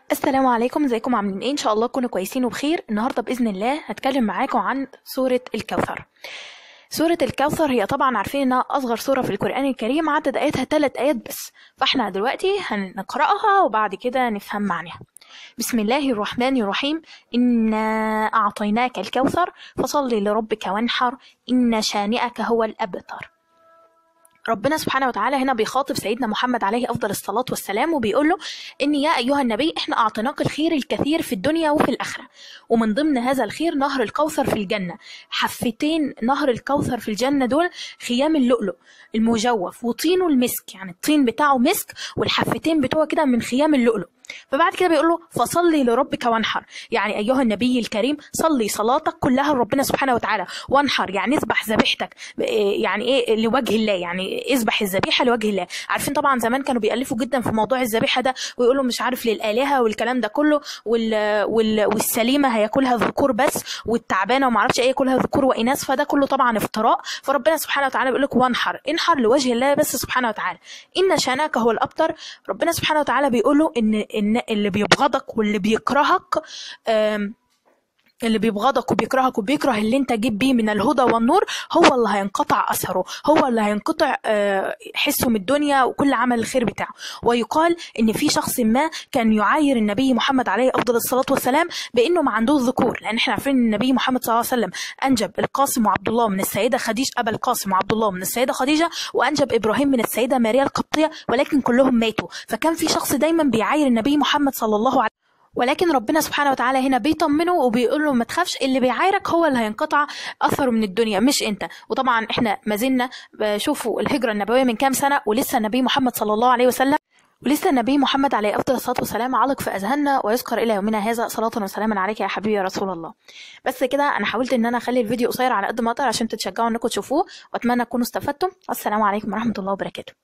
السلام عليكم ازيكم عاملين ايه ان شاء الله تكونوا كويسين وبخير النهارده باذن الله هتكلم معاكم عن سوره الكوثر سورة الكوثر هي طبعا عارفين انها اصغر سورة في القرآن الكريم عدد اياتها ثلاث ايات بس فاحنا دلوقتي هنقرأها وبعد كده نفهم معناها بسم الله الرحمن الرحيم إنا أعطيناك الكوثر فصل لربك وانحر إن شانئك هو الأبتر ربنا سبحانه وتعالى هنا بيخاطب سيدنا محمد عليه افضل الصلاه والسلام وبيقول له ان يا ايها النبي احنا اعطيناك الخير الكثير في الدنيا وفي الاخره ومن ضمن هذا الخير نهر الكوثر في الجنه حفتين نهر الكوثر في الجنه دول خيام اللؤلؤ المجوف وطينه المسك يعني الطين بتاعه مسك والحفتين بتوعه كده من خيام اللؤلؤ فبعد كده بيقول له فصلي لربك وانحر يعني ايها النبي الكريم صلي صلاتك كلها لربنا سبحانه وتعالى وانحر يعني اذبح ذبيحتك يعني ايه لوجه الله يعني اذبح الذبيحه لوجه الله عارفين طبعا زمان كانوا بيالفوا جدا في موضوع الذبيحه ده ويقولوا مش عارف للالهه والكلام ده كله وال... وال... والسليمه هياكلها ذكور بس والتعبانه وما اعرفش ايه ياكلها ذكور واناث فده كله طبعا افتراء فربنا سبحانه وتعالى بيقول لك وانحر انحر لوجه الله بس سبحانه وتعالى ان شانك هو الابتر ربنا سبحانه وتعالى بيقول له ان ان اللي بيبغضك واللي بيكرهك اللي بيبغضك وبيكرهك وبيكره اللي انت جيب بيه من الهدى والنور هو اللي هينقطع اثره هو اللي هينقطع حسه من الدنيا وكل عمل الخير بتاعه ويقال ان في شخص ما كان يعاير النبي محمد عليه افضل الصلاه والسلام بانه ما عندوش ذكور لان احنا عارفين ان النبي محمد صلى الله عليه وسلم انجب القاسم وعبد الله من السيده خديجه ابا القاسم وعبد الله من السيده خديجه وانجب ابراهيم من السيده ماريا القبطيه ولكن كلهم ماتوا فكان في شخص دايما بيعاير النبي محمد صلى الله عليه ولكن ربنا سبحانه وتعالى هنا بيطمنه وبيقول له ما تخافش اللي بيعايرك هو اللي هينقطع اثره من الدنيا مش انت وطبعا احنا ما زلنا شوفوا الهجره النبويه من كام سنه ولسه النبي محمد صلى الله عليه وسلم ولسه النبي محمد عليه افضل الصلاه والسلام علق في اذهاننا ويذكر الى يومنا هذا صلاه وسلاما عليك يا حبيبي يا رسول الله بس كده انا حاولت ان انا اخلي الفيديو قصير على قد ما اقدر عشان تتشجعوا انكم تشوفوه واتمنى تكونوا استفدتم والسلام عليكم ورحمه الله وبركاته